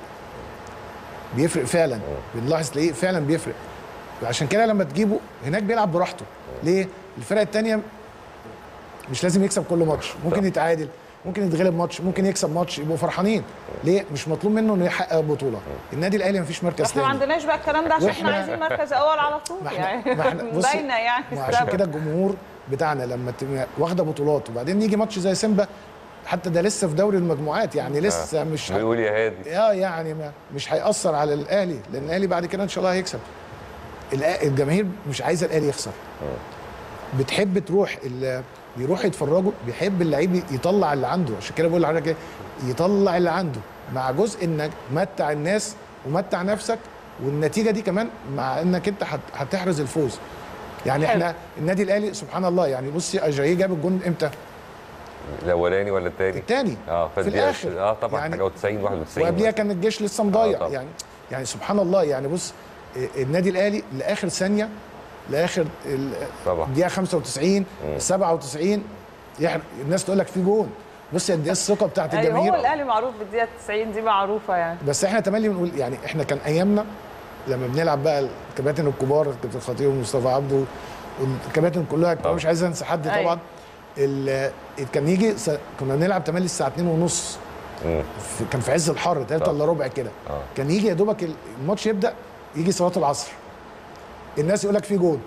بيفرق فعلا بنلاحظ تلاقيه فعلا بيفرق عشان كده لما تجيبه هناك بيلعب براحته ليه الفرق التانية مش لازم يكسب كل ماتش ممكن يتعادل ممكن يتغلب ماتش ممكن يكسب ماتش يبقوا فرحانين ليه مش مطلوب منه انه يحقق بطوله النادي الاهلي مفيش مركز احنا ما تاني عندناش بقى الكلام ده عشان احنا وإحنا- عايزين مركز اول على طول ما احنا يعني ما احنا بصي باينه يعني ما عشان السبب. كده الجمهور بتاعنا لما تبقى واخده بطولات وبعدين يجي ماتش زي سيمبا حتى ده لسه في دوري المجموعات يعني لسه مش بيقول يا هادي اه يعني ما مش هيأثر على الاهلي لان الاهلي بعد كده ان شاء الله هيكسب الأ- الجماهير مش عايزه الاهلي يخسر بتحب تروح ال- بيروحوا يتفرجوا بيحب اللعيب يطلع اللي عنده عشان كده بقول لحضرتك إيه؟ يطلع اللي عنده مع جزء انك متع الناس ومتع نفسك والنتيجه دي كمان مع انك انت هت- هتحرز الفوز يعني حلو. احنا النادي الاهلي سبحان الله يعني بصي اجاييه جاب الجون امتى؟ الاولاني ولا الثاني الثاني اه في فالدقيقة- الاخر اه طبعا يعني حاجه 90 91 وقبليها كان الجيش لسه مضيع طبعا. يعني يعني سبحان الله يعني بص إيه، النادي الاهلي لاخر ثانيه لاخر ال- طبعا. الدقيقه 95 97 يحر... الناس تقول لك في جون بص قد ايه الثقه بتاعت ايوه الجماهير هو الاهلي معروف بالدقيقه 90 دي معروفه يعني بس احنا تملي بنقول يعني احنا كان ايامنا لما بنلعب بقى الكباتن الكبار كابتن الخطيب ومصطفى عبده والكباتن كلها طبعا. مش عايز انسى حد أيوة. طبعا ال- كان يجي س- كنا بنلعب تملي الساعه 2 ونص مم. في كان في عز الحر 3 طبعا. الا ربع كده آه. كان يجي يا دوبك الماتش يبدا يجي صلاه العصر الناس يقول لك في جول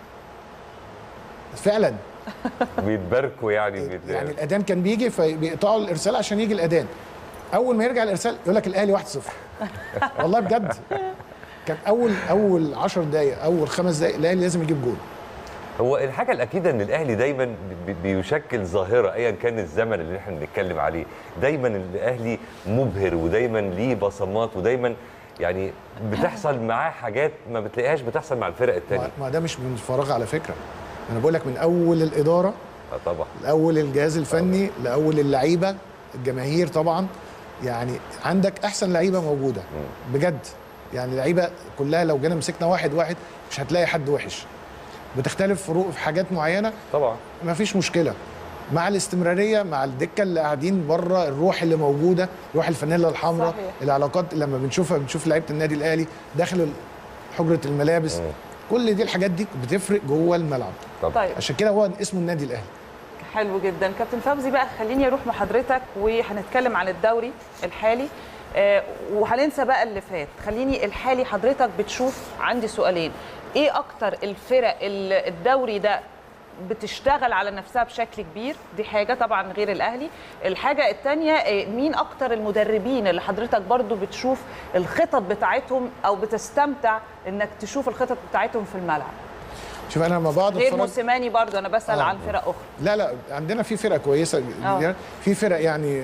فعلا بيتباركوا يعني بيت... يعني الاذان كان بيجي فبيقطعوا الارسال عشان يجي الاذان اول ما يرجع الارسال يقول لك الاهلي 1-0 والله بجد كان اول اول 10 دقائق اول خمس دقائق الاهلي لازم يجيب جول هو الحاجه الاكيده ان الاهلي دايما بي- بيشكل ظاهره ايا كان الزمن اللي احنا بنتكلم عليه دايما الاهلي مبهر ودايما ليه بصمات ودايما يعني بتحصل معاه حاجات ما بتلاقيهاش بتحصل مع الفرق ما التانية ما ده مش من فراغ على فكره انا بقول لك من اول الاداره آه طبعا لاول الجهاز الفني لاول اللعيبه الجماهير طبعا يعني عندك احسن لعيبه موجوده بجد يعني لعيبه كلها لو جينا مسكنا واحد واحد مش هتلاقي حد وحش بتختلف فروق في حاجات معينه طبعا ما فيش مشكله مع الاستمراريه مع الدكه اللي قاعدين بره الروح اللي موجوده روح الفانيلا الحمراء صحيح. العلاقات لما بنشوفها بنشوف لعيبه النادي الاهلي داخل حجره الملابس كل دي الحاجات دي بتفرق جوه الملعب طبعا طيب عشان كده هو اسمه النادي الاهلي حلو جدا كابتن فوزي بقى خليني اروح مع حضرتك وهنتكلم عن الدوري الحالي آه، وهننسى بقى اللي فات خليني الحالي حضرتك بتشوف عندي سؤالين ايه اكتر الفرق ال- الدوري ده بتشتغل على نفسها بشكل كبير دي حاجه طبعا غير الاهلي الحاجه الثانيه مين اكتر المدربين اللي حضرتك برضو بتشوف الخطط بتاعتهم او بتستمتع انك تشوف الخطط بتاعتهم في الملعب شوف انا لما بقعد غير اتفرج موسيماني برضو انا بسال آه. عن فرق اخرى لا لا عندنا في فرق كويسه آه. في فرق يعني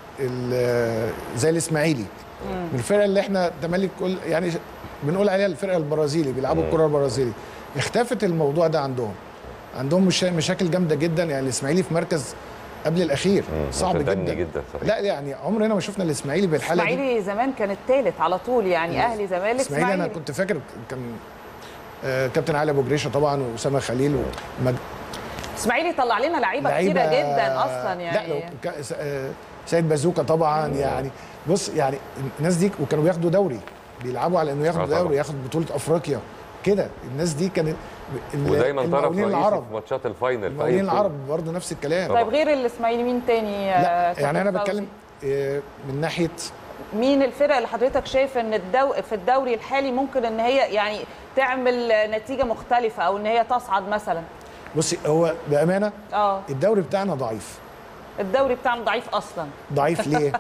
ال- زي الاسماعيلي من الفرق اللي احنا تملك كل يعني بنقول عليها الفرقه البرازيلي بيلعبوا الكره البرازيلي اختفت الموضوع ده عندهم عندهم مش مشاكل جامده جدا يعني الاسماعيلي في مركز قبل الاخير صعب متدني جدا جدا صحيح. لا يعني عمرنا ما شفنا الاسماعيلي بالحاله دي اسماعيلي زمان كان الثالث على طول يعني اهلي زمالك اسماعيلي انا كنت فاكر كان آه، كابتن علي ابو جريشه طبعا واسامه خليل ومج... اسماعيلي طلع لنا لعيبه كتيره جدا اصلا يعني لا لو ك- س- آه، سيد بازوكا طبعا يعني بص يعني الناس دي وكانوا بياخدوا دوري بيلعبوا على انه آه ياخدوا طبعا. دوري ياخد بطوله افريقيا كده الناس دي كانت ال- ودايما طرف المقاولين رئيسي العرب في ماتشات الفاينل في أي المقاولين بطولة. العرب برضه نفس الكلام طيب غير الاسماعيلي مين تاني آه، لا كابتن يعني انا فوزي؟ بتكلم آه، من ناحيه مين الفرق اللي حضرتك شايف ان الدو... في الدوري الحالي ممكن ان هي يعني تعمل نتيجه مختلفه او ان هي تصعد مثلا بصي هو بامانه اه الدوري بتاعنا ضعيف الدوري بتاعنا ضعيف اصلا ضعيف ليه؟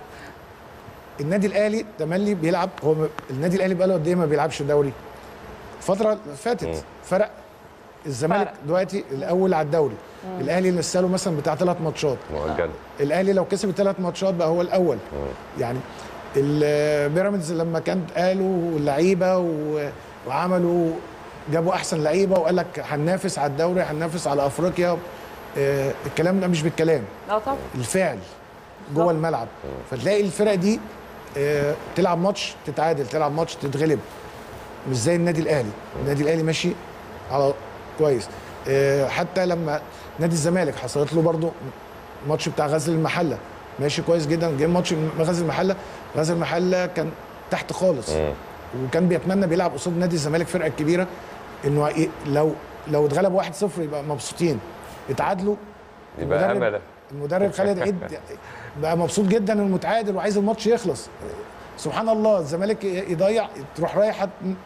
النادي الاهلي تملي بيلعب هو م- النادي الاهلي بقاله قد ايه ما بيلعبش دوري؟ الفتره اللي فاتت فرق الزمالك فرق. دلوقتي الاول على الدوري الاهلي لسه له مثلا بتاع ثلاث ماتشات مؤجل الاهلي لو كسب الثلاث ماتشات بقى هو الاول يعني البيراميدز لما كان قالوا لعيبه و- وعملوا جابوا احسن لعيبه وقال لك هننافس على الدوري هننافس على افريقيا آه، الكلام ده مش بالكلام اه طبعا الفعل جوه الملعب فتلاقي الفرق دي آه، تلعب ماتش تتعادل تلعب ماتش تتغلب مش زي النادي الاهلي النادي الاهلي ماشي على كويس آه، حتى لما نادي الزمالك حصلت له برضو ماتش بتاع غزل المحله ماشي كويس جدا جه ماتش غزل المحله غزل المحله كان تحت خالص وكان بيتمنى بيلعب قصاد نادي الزمالك فرقه كبيره انه ي- لو لو اتغلب 1-0 يبقى مبسوطين اتعادلوا يبقى المدرب- امل المدرب خالد عيد بقى مبسوط جدا انه متعادل وعايز الماتش يخلص سبحان الله الزمالك يضيع تروح رايحه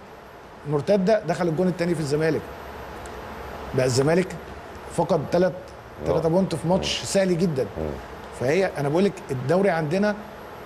مرتده دخل الجون الثاني في الزمالك بقى الزمالك فقد ثلاث ثلاثة بونت في ماتش سهل جدا فهي انا بقول لك الدوري عندنا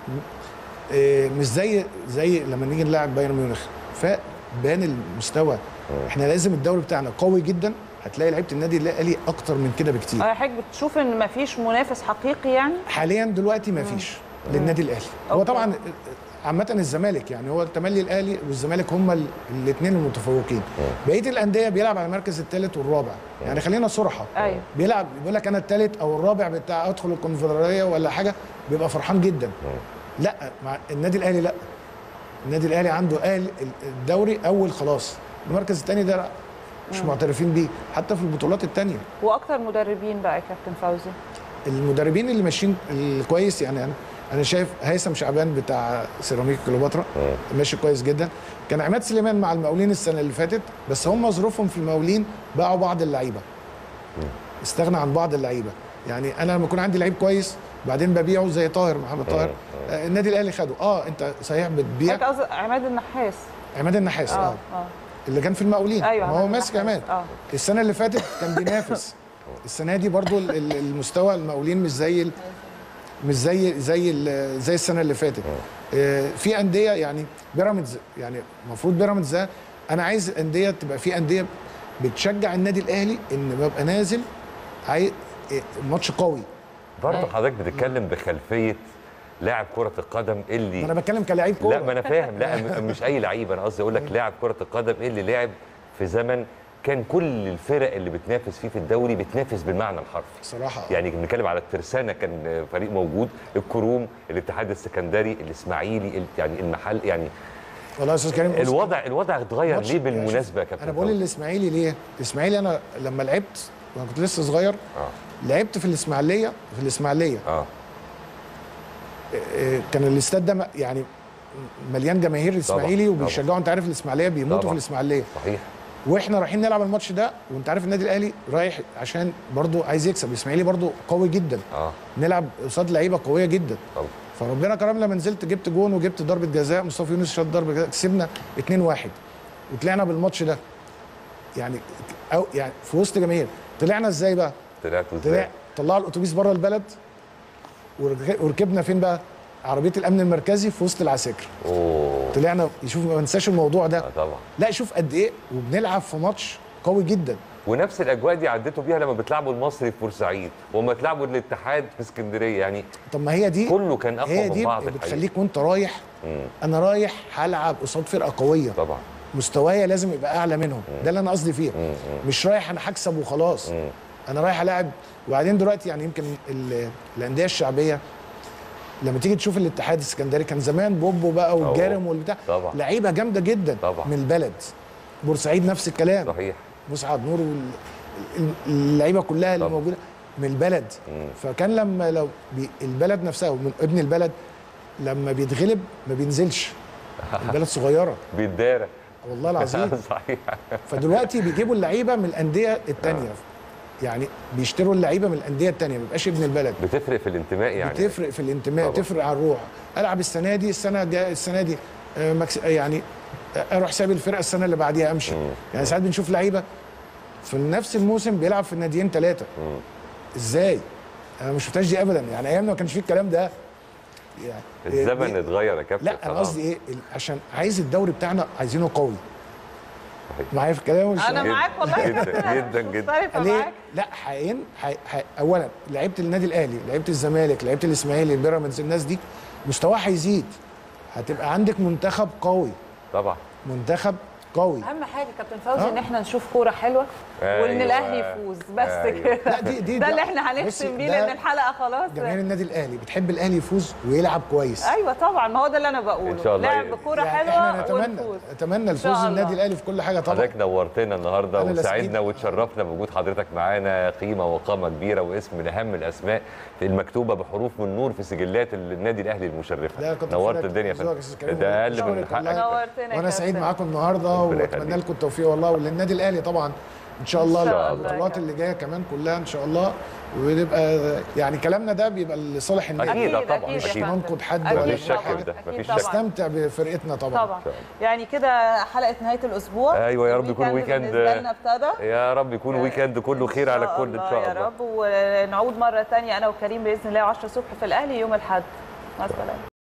آه، مش زي زي لما نيجي نلعب بايرن ميونخ فبان المستوى احنا لازم الدوري بتاعنا قوي جدا هتلاقي لعيبه النادي الاهلي اكتر من كده بكتير اه حضرتك بتشوف ان مفيش منافس حقيقي يعني حاليا دلوقتي ما فيش للنادي الاهلي هو أوكي. طبعا عامة الزمالك يعني هو التملي الاهلي والزمالك هم الاثنين المتفوقين بقيه الانديه بيلعب على المركز الثالث والرابع يعني خلينا صراحه ايوه بيلعب بيقول لك انا الثالث او الرابع بتاع ادخل الكونفدراليه ولا حاجه بيبقى فرحان جدا لا مع النادي الاهلي لا النادي الاهلي عنده اهل الدوري اول خلاص المركز الثاني ده مش معترفين بيه حتى في البطولات الثانيه واكتر مدربين بقى يا كابتن فوزي المدربين اللي ماشيين الكويس يعني انا انا شايف هيثم شعبان بتاع سيراميك كليوباترا ماشي كويس جدا كان عماد سليمان مع المقاولين السنه اللي فاتت بس هم ظروفهم في المقاولين باعوا بعض اللعيبه استغنى عن بعض اللعيبه يعني انا لما يكون عندي لعيب كويس بعدين ببيعه زي طاهر محمد طاهر آه، النادي الاهلي خده اه انت صحيح بتبيع حضرتك قصدك عماد النحاس عماد النحاس اه, اه اه اللي كان في المقاولين ايوه ما هو عماد ماسك النحاس. عماد اه السنه اللي فاتت كان بينافس السنه دي برضو ال- ال- المستوى المقاولين مش زي ال- مش زي زي ال- زي السنه اللي فاتت آه، في انديه يعني بيراميدز يعني المفروض بيراميدز ده انا عايز انديه تبقى في انديه بتشجع النادي الاهلي ان ببقى نازل عايز ماتش قوي برضه حضرتك بتتكلم بخلفيه لاعب كره القدم اللي ما انا بتكلم كلاعب كوره لا ما انا فاهم لا م- مش اي لعيب انا قصدي اقول لك لاعب كره القدم اللي لعب في زمن كان كل الفرق اللي بتنافس فيه في الدوري بتنافس بالمعنى الحرفي صراحه يعني بنتكلم على الترسانه كان فريق موجود الكروم الاتحاد السكندري الاسماعيلي ال- يعني المحل يعني والله يا استاذ كريم بص، الوضع الوضع اتغير ماتش- ليه بالمناسبه يا شوف، كابتن انا بقول فوزي؟ الاسماعيلي ليه الاسماعيلي انا لما لعبت وانا كنت لسه صغير اه لعبت في الاسماعيليه في الاسماعيليه اه آه، كان الاستاد ده م- يعني مليان جماهير الاسماعيلي طبعاً. وبيشجعوا انت عارف الاسماعيليه بيموتوا طبعاً. في الاسماعيليه صحيح واحنا رايحين نلعب الماتش ده وانت عارف النادي الاهلي رايح عشان برضو عايز يكسب الاسماعيلي برضو قوي جدا اه نلعب قصاد لعيبه قويه جدا طبعا فربنا كرمنا لما نزلت جبت جون وجبت ضربه جزاء مصطفى يونس شاط ضربه جزاء كسبنا 2-1 وطلعنا بالماتش ده يعني او يعني في وسط جماهير طلعنا ازاي بقى طلعتوا ازاي؟ طلع طلعوا الاتوبيس بره البلد ورك- وركبنا فين بقى عربيه الامن المركزي في وسط العساكر اوه طلعنا يشوف ما ننساش الموضوع ده آه طبعا لا شوف قد ايه وبنلعب في ماتش قوي جدا ونفس الاجواء دي عديتوا بيها لما بتلعبوا المصري في بورسعيد وما تلعبوا الاتحاد في اسكندريه يعني طب ما هي دي كله كان اقوى هي من دي بعض الحقيقة. بتخليك وانت رايح مم. انا رايح هلعب قصاد فرقه قويه طبعا مستوايا لازم يبقى اعلى منهم ده اللي انا قصدي فيه مش رايح انا هكسب وخلاص مم. انا رايح العب وبعدين دلوقتي يعني يمكن ال- الانديه الشعبيه لما تيجي تشوف الاتحاد السكندري كان زمان بوبو بقى والجارم والبتاع طبعا. لعيبه جامده جدا طبعا. من البلد بورسعيد نفس الكلام صحيح مسعد نور وال- ال- اللعيبه كلها اللي طبعا. موجوده من البلد مم. فكان لما لو بي البلد نفسها ومن ابن البلد لما بيتغلب ما بينزلش البلد صغيره بيتدارى والله العظيم صحيح فدلوقتي بيجيبوا اللعيبه من الانديه الثانيه يعني بيشتروا اللعيبه من الانديه الثانيه ما بيبقاش ابن البلد بتفرق في الانتماء يعني بتفرق في الانتماء طبعا. بتفرق على الروح العب السنه دي السنه الجايه السنه دي آه، مكس... يعني آه، اروح ساب الفرقه السنه اللي بعديها امشي يعني ساعات بنشوف لعيبه في نفس الموسم بيلعب في الناديين ثلاثه ازاي انا ما شفتهاش دي ابدا يعني ايامنا ما كانش فيه الكلام ده يعني آه، الزمن دي- اتغير يا كابتن لا انا خلاص. قصدي ايه ال- عشان عايز الدوري بتاعنا عايزينه قوي صحيح. معايا في الكلام ولا مش انا معايا؟ معاك والله جدا، كابتن. جدا، جدا. مختلفة ليه؟ معاك. لا حقين حي... حي... اولا لعيبه النادي الاهلي لعيبه الزمالك لعيبه الاسماعيلي بيراميدز الناس دي مستواها هيزيد هتبقى عندك منتخب قوي طبعا منتخب قوي اهم حاجه كابتن فوزي آه. ان احنا نشوف كوره حلوه وان أيوة. الاهلي يفوز بس أيوة. كده لا دي دي ده اللي احنا بصي، هنختم بيه ده لان الحلقه خلاص جماهير النادي الاهلي بتحب الاهلي يفوز ويلعب كويس ايوه طبعا ما هو ده اللي انا بقوله إن شاء الله لعب يعني كوره يعني حلوه احنا نتمنى ونفوز. نتمنى شاء الفوز الله. النادي الاهلي في كل حاجه طبعا حضرتك نورتنا النهارده أنا اللي وسعدنا سعيد. وتشرفنا بوجود حضرتك معانا قيمه وقامه كبيره واسم من اهم الاسماء المكتوبه بحروف من نور في سجلات النادي الاهلي لا، المشرفه كتر نورت خيرك. الدنيا يا ذوقك يا فندم أستاذ كريم. ده اقل من شكرا لله. حقك نورتنا يا وانا سعيد كابتن. معاكم النهارده ربنا واتمنى يخليك. لكم التوفيق والله وللنادي الاهلي طبعا ان شاء الله إن شاء الله يا البطولات كابتن. اللي جايه كمان كلها ان شاء الله ويبقى يعني كلامنا ده بيبقى لصالح النادي اكيد آه، طبعا يا مش اكيد فندم. ننقد حد أكيد ولا مفيش شك طبعاً. في ده، أكيد مفيش طبعاً. شك. نستمتع بفرقتنا طبعا طبعا يعني كده حلقه نهايه الاسبوع أيوة، يا رب يكون الويكند ويكند- بالنسبه لنا ابتدى يا رب يكون ويكند كله خير على الكل ان شاء يا الله رب ونعود مره ثانيه انا وكريم باذن الله 10 الصبح في الاهلي يوم الاحد مع السلامه